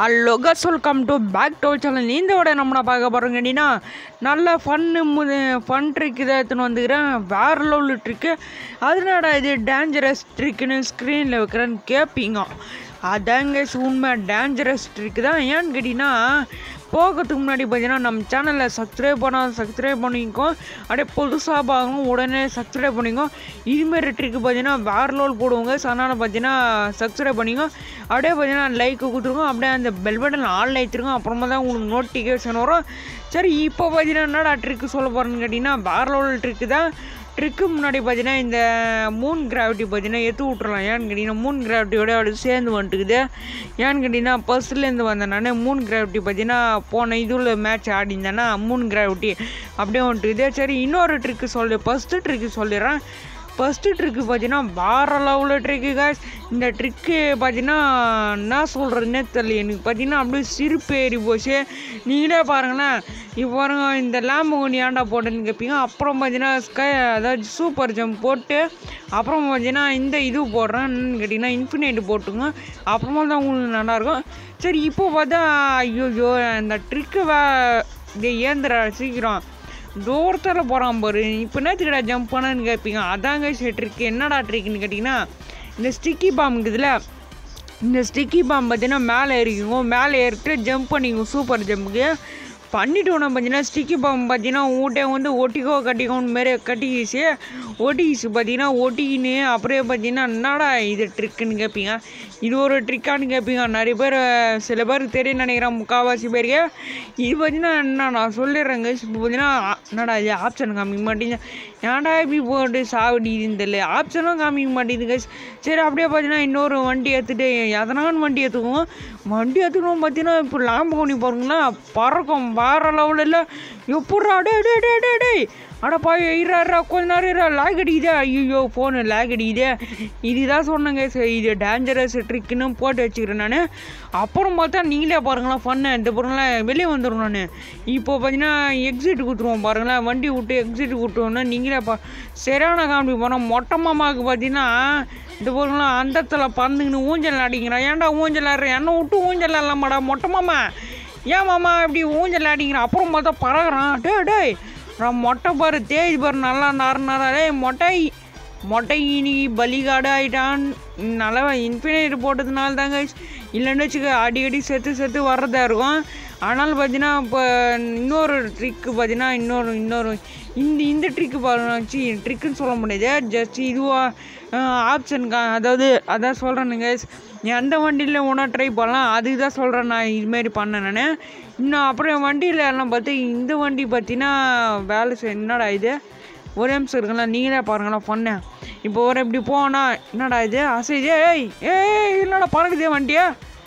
Hello guys welcome to back to channel இந்த விட நம்ம பார்க்க போகிறோம் கேட்டிங்கன்னா நல்ல ஃபன்னு ஃபன் ட்ரிக் இதை எடுத்துன்னு வந்துக்கிறேன் வேறு லெவல் ட்ரிக்கு அதனால இது டேஞ்சரஸ் ட்ரிக்குன்னு ஸ்க்ரீனில் வைக்கிறேன்னு கேட்பீங்க அதாங்க உண்மை டேஞ்சரஸ் ட்ரிக்கு தான் ஏன்னு கேட்டிங்கன்னா போகிறதுக்கு முன்னாடி பார்த்தீங்கன்னா நம்ம சேனலில் சப்ஸ்கிரைப் பண்ணால் சப்ஸ்கிரைப் பண்ணிக்கோ அப்படியே புதுசாக பார்க்கணும் உடனே சப்ஸ்கிரைப் பண்ணிக்கோ இதுமாரி ட்ரிக்கு பார்த்தீங்கன்னா வேறு லோல் போடுவோங்க ஸோ அதனால் பார்த்தீங்கன்னா சப்ஸ்கிரைப் பண்ணிக்கோ அப்படியே பார்த்தீங்கன்னா லைக்கு கொடுத்துருக்கோம் அப்படியே அந்த பெல் பட்டன் ஆல் ஆயிடுத்துருக்கோம் அப்புறமா தான் உங்களுக்கு நோட்டிஃபிகேஷன் வரும் சரி இப்போ பார்த்தீங்கன்னா என்னடா ட்ரிக்கு சொல்ல போகிறேன்னு கேட்டிங்கன்னா வேறு லெவல் ட்ரிக்கு தான் ட்ரிக்கு முன்னாடி பார்த்தீங்கன்னா இந்த மூன் கிராவிட்டி பார்த்தீங்கன்னா எத்து விட்றலாம் ஏன்னு கேட்டிங்கன்னா மூன் கிராவிட்டியோட அப்படி சேர்ந்து வந்துட்டுக்குது ஏன்னு கேட்டிங்கன்னா ஃபர்ஸ்ட்லேருந்து வந்தேன் நான் மூன் கிராவிட்டி பார்த்தீங்கன்னா போன இதில் மேட்ச் ஆடிந்தேன்னா மூன் கிராவிட்டி அப்படியே வந்துட்டுக்குது சரி இன்னொரு ட்ரிக்கு சொல்லு ஃபஸ்ட்டு ட்ரிக்கு சொல்லிடுறேன் ஃபஸ்ட்டு ட்ரிக்கு பார்த்தீங்கன்னா வேறு லெவலில் ட்ரிக்கு காஸ் இந்த ட்ரிக்கு பார்த்தீங்கன்னா என்ன சொல்கிறதுனே தெரியல எனக்கு பார்த்தீங்கன்னா அப்படியே சிரிப்பு ஏறி போச்சு நீங்களே பாருங்களேன் இப்போ பாருங்க இந்த லேம்பு ஏன்டா போட்டுன்னு கேட்பீங்க அப்புறம் பார்த்தீங்கன்னா ஸ்கை அதாவது சூப்பர் ஜம்ப் போட்டு அப்புறம் பார்த்தீங்கன்னா இந்த இது போடுறேன் என்னன்னு கேட்டிங்கன்னா இன்ஃபினைட் போட்டுங்க அப்புறமா தான் உங்களுக்கு நல்லாயிருக்கும் சரி இப்போ பார்த்தா ஐயோ இந்த ட்ரிக்கு வே இது ஏந்திரா சீக்கிரம் தூரத்தில் போகிறான் பாரு இப்போ என்னத்துக்கடா ஜம்ப் பண்ணான்னு கேட்பீங்க அதாங்க சரி ட்ரிக்கு என்னடா ட்ரிக்குன்னு கேட்டிங்கன்னா இந்த ஸ்டிக்கி பாம் இருக்குதுல்ல இந்த ஸ்டிக்கி பாம் பார்த்தீங்கன்னா மேலே ஏறிக்குங்க மேலே ஏறிட்டு ஜம்ப் பண்ணிங்க சூப்பர் ஜம்ப்புக்கு பண்ணிட்டு உடனே பார்த்தீங்கன்னா ஸ்டிக்கி பாம் பார்த்தீங்கன்னா ஊட்டை வந்து ஒட்டிக்கோ கட்டிக்கோன்னு மாரி கட்டிக்கிச்சு ஒட்டிக்கிச்சு பார்த்தீங்கன்னா ஒட்டிக்கின்னு அப்படியே பார்த்தீங்கன்னா என்னடா இது ட்ரிக்குன்னு கேட்பீங்க இது ஒரு ட்ரிக்கான்னு கேட்பீங்க நிறைய பேர் சில பேருக்கு தெரியும் நினைக்கிறேன் முக்கால்வாசி பேருக்கு இது பார்த்தீங்கன்னா என்ன நான் சொல்லிடுறேங்க இப்போ பார்த்தீங்கன்னா ஆ- என்னடா இது ஆப்ஷன் காமிக்க மாட்டேங்குது ஏன்டா இப்படி போட்டு சாவடிக்குதுன்னு தெரியல ஆப்ஷனும் காமிக்க மாட்டேங்குது guys. சரி அப்படியே பார்த்தீங்கன்னா இன்னொரு வண்டி எடுத்துட்டு எதனான்னு வண்டி எடுத்துக்குவோம் வண்டி எடுத்துக்கணும் பார்த்தீங்கன்னா இப்போ லாம்பகோனி பாருங்களா பறக்கும் வேற லெவலில் எப்பட்றா டே டே டே டே டே அடப்பா இறாரா கொஞ்ச நேரம் இரா லேக் அடிக்குதே ஐயோ ஃபோனு லேக் அடிக்குதே இதுதான் சொன்னேங்க சரி இது டேஞ்சரஸ் ட்ரிக்குன்னு போட்டு வச்சுக்கிறேன் நான் அப்புறம் பார்த்தா நீங்களே பாருங்களேன் ஃபன்னு இந்த பொருள்லாம் வெளியே வந்துடும் நான் இப்போ பார்த்தீங்கன்னா எக்ஸிட் கொடுத்துருவோம் பாருங்களேன் வண்டி விட்டு எக்ஸிட் கொடுத்துருவோம்னா நீங்களே பா சரியான காமெடி போனோம் மொட்டை மாமாவுக்கு பார்த்தீங்கன்னா இந்த பொருள்லாம் அந்தத்தில் பந்துங்கன்னு ஊஞ்சல் அடிக்கிறான் ஏன்டா ஊஞ்சல் ஆடுற என்னை விட்டு ஊஞ்சல் ஆடலாமாடா மொட்டை மாமா ஏன் மாமா இப்படி ஊஞ்சல் அடிக்கிறான் அப்புறம் பார்த்தா பறகுறான் டே டேய் நான் மொட்டை பாரு தேஜ் பாரு நல்லா நர நர டேய் மொட்டை மொட்டை இன்னைக்கு பலிகாடு ஆயிட்டான் நல்லா இன்ஃபினைட் போட்டதுனால தாங்க இல்லைன்னு வச்சுக்க அடிக்கடி செத்து செத்து வர்றதா இருக்கும் ஆனால் பார்த்தீங்கன்னா இப்போ இன்னொரு ட்ரிக்கு பார்த்தீங்கன்னா இன்னொரு இன்னொரு இந்த இந்த ட்ரிக்கு பாருச்சு ட்ரிக்குன்னு சொல்ல முடியாது ஜஸ்ட் இதுவாக ஆப்ஷன் கா அதாவது அதான் சொல்கிறேனுங்க எந்த வண்டியில் ஒன்றா ட்ரை பண்ணலாம் அதுக்கு தான் சொல்கிறேன் நான் இதுமாரி பண்ணேன் நான் இன்னும் அப்புறம் வண்டியில் எல்லாம் பார்த்து இந்த வண்டி பார்த்தீங்கன்னா வேலை செய் என்னடா இது ஒரே நிமிஷம் இருக்குங்களா நீங்களே பாருங்களா பண்ணேன் இப்போ ஒரு இப்படி போனா என்னடா இது அசைதே ஏய் ஏய் என்னடா பறக்குதே வண்டியா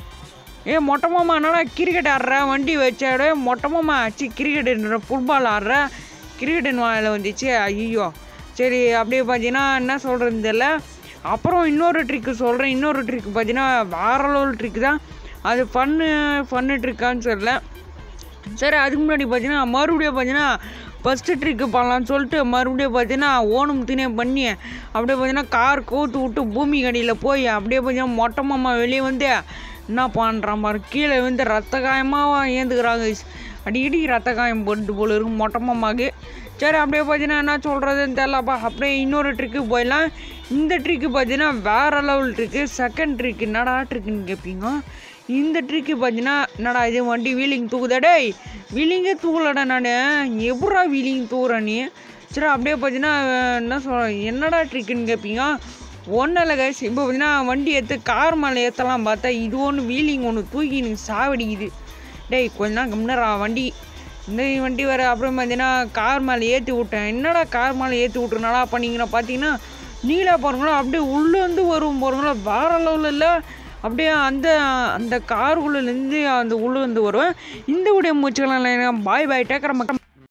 ஏ மொட்டை மாமா என்னடா கிரிக்கெட் ஆடுற வண்டி வச்சாடு மொட்டை மாமா சி கிரிக்கெட் ஃபுட்பால் ஆடுற கிரிக்கெட் வாயில் வந்துச்சு ஐயோ சரி அப்படியே பார்த்தீங்கன்னா என்ன சொல்கிறது தெரியல அப்புறம் இன்னொரு ட்ரிக்கு சொல்கிறேன் இன்னொரு ட்ரிக்கு பார்த்தீங்கன்னா வேற லெவல் ட்ரிக்கு தான் அது ஃபன்னு ஃபன்னு ட்ரிக்கான்னு தெரியல சரி அதுக்கு முன்னாடி பார்த்தீங்கன்னா மறுபடியும் பார்த்தீங்கன்னா ஃபஸ்ட்டு ட்ரிக்கு பண்ணலான்னு சொல்லிட்டு மறுபடியும் பார்த்தீங்கன்னா ஓணும் தினே பண்ணி அப்படியே பார்த்தீங்கன்னா கார் கோத்து விட்டு பூமி கடியில் போய் அப்படியே பார்த்தீங்கன்னா மொட்டை மாமா வெளியே வந்து என்ன பண்ணுறான் பாரு கீழே வந்து ரத்த காயமாக ஏந்துக்கிறாங்க அடிக்கடி ரத்த காயம் போட்டு போல இருக்கும் மொட்டை மாமாவுக்கு சரி அப்படியே பார்த்தீங்கன்னா என்ன சொல்கிறதுன்னு தெரியலப்பா அப்படியே இன்னொரு ட்ரிக்கு போயிடலாம் இந்த ட்ரிக்கு பார்த்தீங்கன்னா வேறு லெவல் ட்ரிக்கு செகண்ட் ட்ரிக்கு என்னடா ட்ரிக்குன்னு கேட்பீங்க இந்த ட்ரிக்கு பார்த்தீங்கன்னா என்னடா இது வண்டி வீலிங் தூக்குதா டேய் வீலிங்கே தூக்கலடா நான் எப்படா வீலிங் தூக்குறேன் நீ சரி அப்படியே பார்த்தீங்கன்னா என்ன சொல்ற என்னடா ட்ரிக்குன்னு கேட்பீங்க ஒன்றும் இல்லை கைஸ் இப்போ பார்த்தீங்கன்னா வண்டி ஏற்று கார் மேலே ஏற்றலாம் பார்த்தா இது ஒன்று வீலிங் ஒன்று தூக்கி எனக்கு சாவடிக்குது டேய் கொஞ்ச நாள் கம்னரா வண்டி இந்த வண்டி வேறு அப்புறம் பார்த்தீங்கன்னா கார் மேலே ஏற்றி விட்டேன் என்னடா கார் மேலே ஏற்றி விட்டுருனாலா பண்ணீங்கன்னா பார்த்தீங்கன்னா நீங்களே பாருங்களா அப்படியே உள்ளேருந்து வரும் பாருங்களா வேற லெவலில் இல்லை அப்படியே அந்த அந்த காருக்குள்ளேருந்து அந்த உள்ளே வந்து வருவேன் இந்த உடைய மூச்சுக்கலாம் பாய் பாய் டேக்கிற மக்கள்